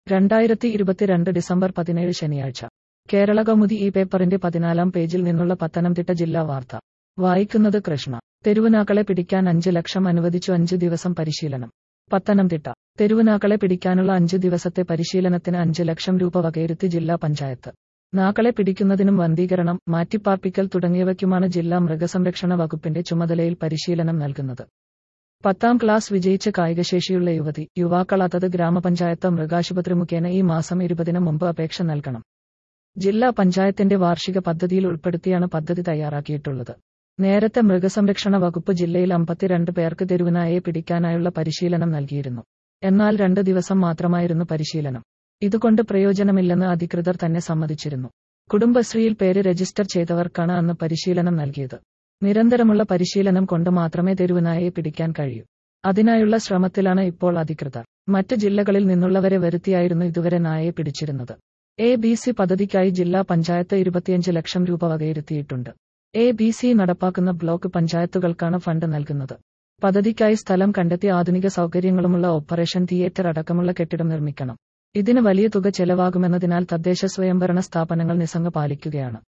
രണ്ടായിരത്തി ഇരുപത്തിരണ്ട് ഡിസംബർ പതിനേഴ് ശനിയാഴ്ച കേരള കൗമുദി ഈ പേപ്പറിന്റെ പതിനാലാം പേജിൽ നിന്നുള്ള പത്തനംതിട്ട ജില്ലാ വാർത്ത വായിക്കുന്നത് കൃഷ്ണ തെരുവുനാക്കളെ പിടിക്കാൻ അഞ്ച് ലക്ഷം അനുവദിച്ചു അഞ്ച് ദിവസം പരിശീലനം പത്തനംതിട്ട തെരുവുനാക്കളെ പിടിക്കാനുള്ള അഞ്ച് ദിവസത്തെ പരിശീലനത്തിന് അഞ്ച് ലക്ഷം രൂപ വകയിരുത്തി ജില്ലാ പഞ്ചായത്ത് നാക്കളെ പിടിക്കുന്നതിനും വന്ധീകരണം മാറ്റിപ്പാർപ്പിക്കൽ തുടങ്ങിയവയ്ക്കുമാണ് ജില്ലാ മൃഗസംരക്ഷണ വകുപ്പിന്റെ ചുമതലയിൽ പരിശീലനം നൽകുന്നത് പത്താം ക്ലാസ് വിജയിച്ച് കായികശേഷിയുള്ള യുവതി യുവാക്കൾ അതത് ഗ്രാമപഞ്ചായത്ത് മൃഗാശുപത്രി മുഖേന ഈ മാസം ഇരുപതിന് മുമ്പ് അപേക്ഷ നൽകണം ജില്ലാ പഞ്ചായത്തിന്റെ വാർഷിക പദ്ധതിയിൽ ഉൾപ്പെടുത്തിയാണ് പദ്ധതി തയ്യാറാക്കിയിട്ടുള്ളത് നേരത്തെ മൃഗസംരക്ഷണ വകുപ്പ് ജില്ലയിൽ അമ്പത്തിരണ്ട് പേർക്ക് തെരുവുനായയെ പിടിക്കാനായുള്ള പരിശീലനം നൽകിയിരുന്നു എന്നാൽ രണ്ട് ദിവസം മാത്രമായിരുന്നു പരിശീലനം ഇതുകൊണ്ട് പ്രയോജനമില്ലെന്ന് അധികൃതർ തന്നെ സമ്മതിച്ചിരുന്നു കുടുംബശ്രീയിൽ പേര് രജിസ്റ്റർ ചെയ്തവർക്കാണ് അന്ന് പരിശീലനം നൽകിയത് നിരന്തരമുള്ള പരിശീലനം കൊണ്ട് മാത്രമേ തെരുവുനായയെ പിടിക്കാൻ കഴിയൂ അതിനായുള്ള ശ്രമത്തിലാണ് ഇപ്പോൾ അധികൃതർ മറ്റ് ജില്ലകളിൽ നിന്നുള്ളവരെ വരുത്തിയായിരുന്നു ഇതുവരെ നായയെ പിടിച്ചിരുന്നത് എ ബി സി പദ്ധതിക്കായി ജില്ലാ പഞ്ചായത്ത് ഇരുപത്തിയഞ്ച് ലക്ഷം രൂപ വകയിരുത്തിയിട്ടുണ്ട് എ ബി സി നടപ്പാക്കുന്ന ബ്ലോക്ക് പഞ്ചായത്തുകൾക്കാണ് ഫണ്ട് നൽകുന്നത് പദ്ധതിക്കായി സ്ഥലം കണ്ടെത്തി ആധുനിക സൗകര്യങ്ങളുമുള്ള ഓപ്പറേഷൻ തിയേറ്റർ അടക്കമുള്ള കെട്ടിടം നിർമ്മിക്കണം ഇതിന് വലിയ തുക ചെലവാകുമെന്നതിനാൽ തദ്ദേശ സ്വയംഭരണ സ്ഥാപനങ്ങൾ നിസ്സംഗ പാലിക്കുകയാണ്